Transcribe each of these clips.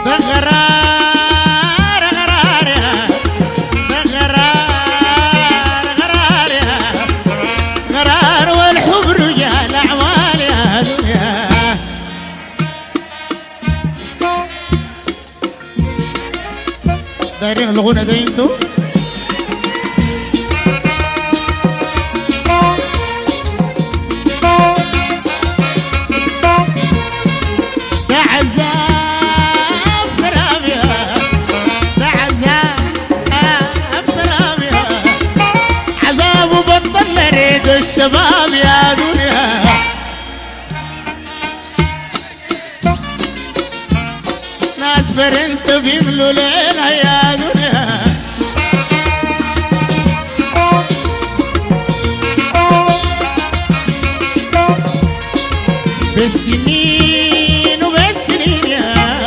ده غرار غرار يا ده غرار غرار يا غرار والحب رجال اعمال يا دنيا دايرين الغنى ده انتو ده عذاب سلام يا ده عذاب سلام يا عذاب وبطل نريد الشباب يا دنيا ناس فرنسا بيملوا ليلها يا دنيا بالسنين وبالسنين يا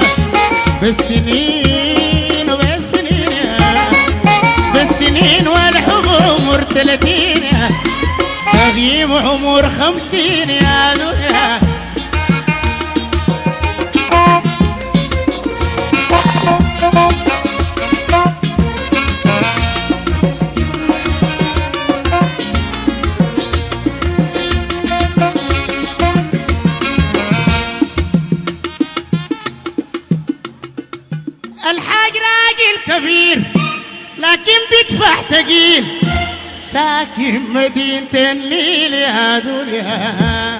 بالسنين وبالسنين يا بالسنين والحب عمر ثلاثين يا تغييم عمر خمسين يا دنيا الحاج راجل كبير لكن بيدفع تقيل ساكن مدينة النيل يا دنيا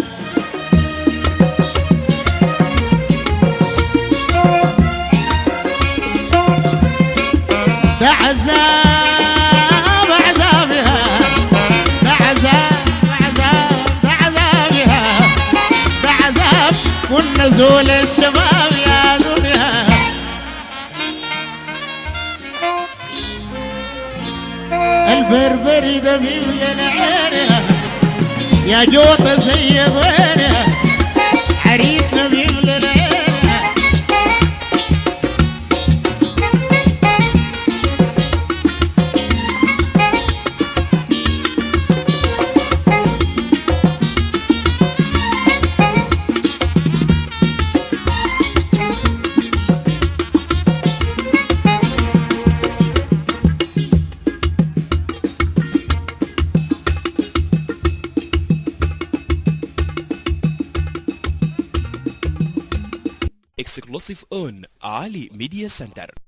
ده عذاب عذاب يا ده عذاب عذاب ده عذاب يا ده عذاب والنزول الشباب يا دنيا البربري ده بيملى العين يا جوطة سيد وين عريسنا بيملى العين exclusive on Ali Media Center